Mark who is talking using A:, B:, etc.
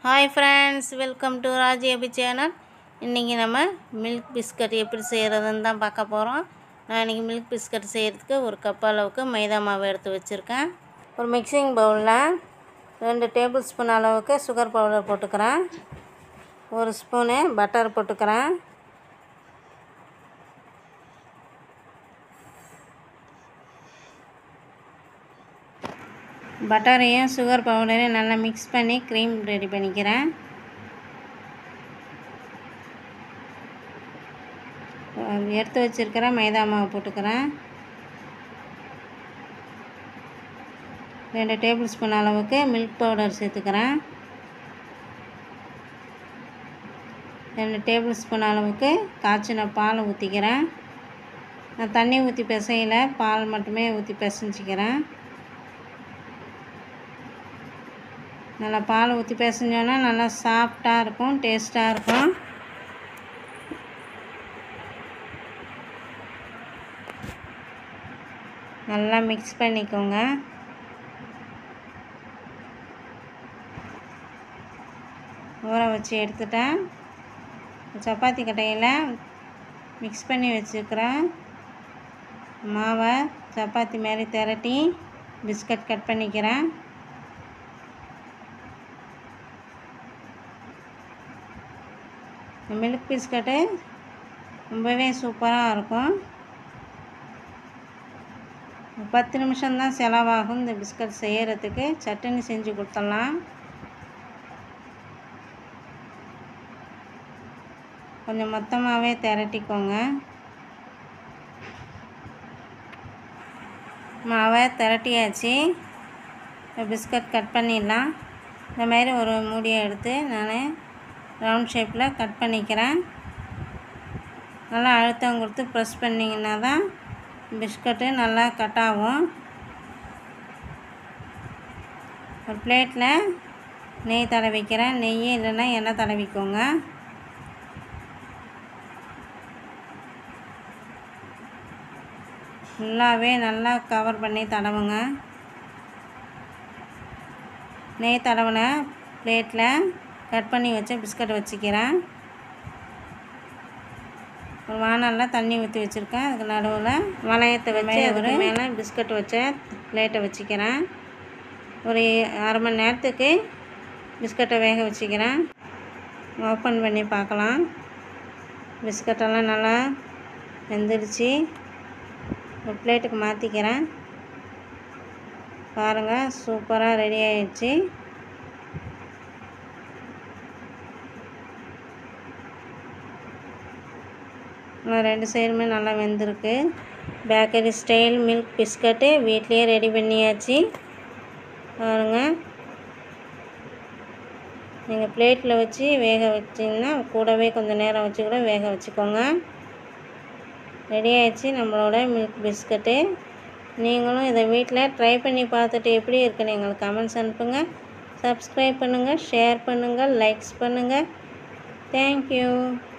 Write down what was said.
A: hi friends welcome to Raji Abi channel இன்றைக்கி நம்ம milk biscuit எப்படி செய்கிறதுன்னு தான் பார்க்க போகிறோம் நான் இன்றைக்கி மில்க் பிஸ்கட் செய்கிறதுக்கு ஒரு கப் அளவுக்கு மைதா மாவு எடுத்து வச்சுருக்கேன் ஒரு மிக்சிங் பவுலில் ரெண்டு டேபிள் ஸ்பூன் அளவுக்கு சுகர் பவுடர் போட்டுக்கிறேன் ஒரு ஸ்பூனு பட்டர் போட்டுக்கிறேன் பட்டரையும் சுகர் பவுடரையும் நல்லா மிக்ஸ் பண்ணி க்ரீம் ரெடி பண்ணிக்கிறேன் எடுத்து வச்சுருக்கிற மைதா மாவு போட்டுக்கிறேன் ரெண்டு டேபிள் ஸ்பூன் அளவுக்கு மில்க் பவுடர் சேர்த்துக்கிறேன் ரெண்டு டேபிள் ஸ்பூன் அளவுக்கு காய்ச்சின பால் ஊற்றிக்கிறேன் நான் தண்ணி ஊற்றி பிசையில் பால் மட்டுமே ஊற்றி பிசைஞ்சிக்கிறேன் நல்லா பால் ஊற்றி பிசைஞ்சோன்னா நல்லா சாஃப்டாக இருக்கும் டேஸ்ட்டாக இருக்கும் நல்லா மிக்ஸ் பண்ணிக்கோங்க ஊற வச்சு எடுத்துட்டேன் சப்பாத்தி கட்டையில் மிக்ஸ் பண்ணி வச்சுருக்கிறேன் மாவை சப்பாத்தி மாதிரி திரட்டி பிஸ்கட் கட் பண்ணிக்கிறேன் மில்க் பிஸ்கட்டு ரொம்பவே சூப்பராக இருக்கும் பத்து நிமிஷம்தான் செலவாகும் இந்த பிஸ்கட் செய்கிறதுக்கு சட்னி செஞ்சு கொடுத்துடலாம் கொஞ்சம் மொத்தமாகவே திரட்டிக்கோங்க மாவை திரட்டியாச்சு பிஸ்கட் கட் பண்ணிடலாம் இந்த மாதிரி ஒரு மூடியை எடுத்து நான் ரவுண்ட் ஷேப்பில் கட் பண்ணிக்கிறேன் நல்லா அழுத்தம் கொடுத்து ப்ரெஸ் பண்ணிங்கன்னா தான் பிஸ்கட்டு நல்லா கட் ஆகும் ஒரு பிளேட்டில் நெய் தடவிக்கிறேன் நெய் இல்லைன்னா எண்ணெய் தடவிக்கோங்க ஃபுல்லாகவே நல்லா கவர் பண்ணி தடவுங்க நெய் தடவின பிளேட்டில் கட் பண்ணி வச்ச பிஸ்கட் வச்சுக்கிறேன் ஒரு வானலில் தண்ணி ஊற்றி வச்சுருக்கேன் அதுக்கு நடுவில் வளையத்தை வச்சு அதுக்கு மேலே பிஸ்கட் வச்ச பிளேட்டை வச்சுக்கிறேன் ஒரு அரை மணி நேரத்துக்கு பிஸ்கட்டை வேக வச்சுக்கிறேன் ஓப்பன் பண்ணி பார்க்கலாம் பிஸ்கட்டெல்லாம் நல்லா வெந்துடுச்சு ஒரு பிளேட்டுக்கு மாற்றிக்கிறேன் பாருங்கள் சூப்பராக ரெடி ஆயிடுச்சு ரெண்டு சைடுமே நல்லா வெந்திருக்கு பேக்கரி ஸ்டைல் மில்க் பிஸ்கட்டு வீட்லேயே ரெடி பண்ணியாச்சு பாருங்க நீங்கள் பிளேட்டில் வச்சு வேக வச்சிங்கன்னா கூடவே கொஞ்சம் நேரம் வச்சு கூட வேக வச்சுக்கோங்க ரெடி ஆயிடுச்சு நம்மளோட மில்க் பிஸ்கட்டு நீங்களும் இதை வீட்டில் ட்ரை பண்ணி பார்த்துட்டு எப்படி இருக்குன்னு எங்களுக்கு கமெண்ட்ஸ் அனுப்புங்க சப்ஸ்கிரைப் பண்ணுங்கள் ஷேர் பண்ணுங்கள் லைக்ஸ் பண்ணுங்கள் தேங்க்யூ